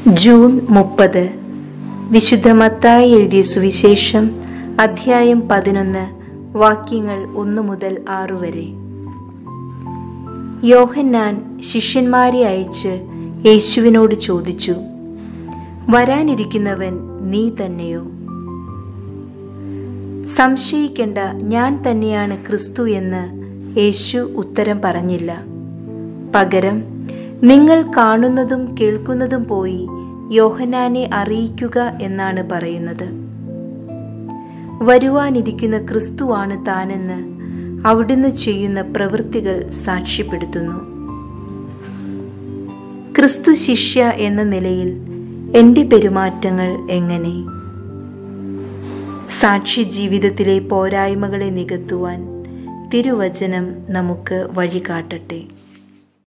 June മുപ്പത് വിശുദ്ധ മത്തായി എഴുതിയ സുവിശേഷം അധ്യായം പതിനൊന്ന് വാക്യങ്ങൾ ഒന്ന് മുതൽ ആറു വരെ യോഹന്നാൻ ശിഷ്യന്മാരെ അയച്ച് യേശുവിനോട് ചോദിച്ചു വരാനിരിക്കുന്നവൻ നീ തന്നെയോ സംശയിക്കേണ്ട ഞാൻ തന്നെയാണ് ക്രിസ്തു എന്ന് യേശു ഉത്തരം പറഞ്ഞില്ല പകരം നിങ്ങൾ കാണുന്നതും കേൾക്കുന്നതും പോയി യോഹനാനെ അറിയിക്കുക എന്നാണ് പറയുന്നത് വരുവാനിരിക്കുന്ന ക്രിസ്തുവാണ് താനെന്ന് അവിടുന്ന് ചെയ്യുന്ന പ്രവൃത്തികൾ സാക്ഷ്യപ്പെടുത്തുന്നു ക്രിസ്തു ശിഷ്യ എന്ന നിലയിൽ എൻ്റെ പെരുമാറ്റങ്ങൾ എങ്ങനെ സാക്ഷി ജീവിതത്തിലെ പോരായ്മകളെ നികത്തുവാൻ തിരുവചനം നമുക്ക് വഴികാട്ടട്ടെ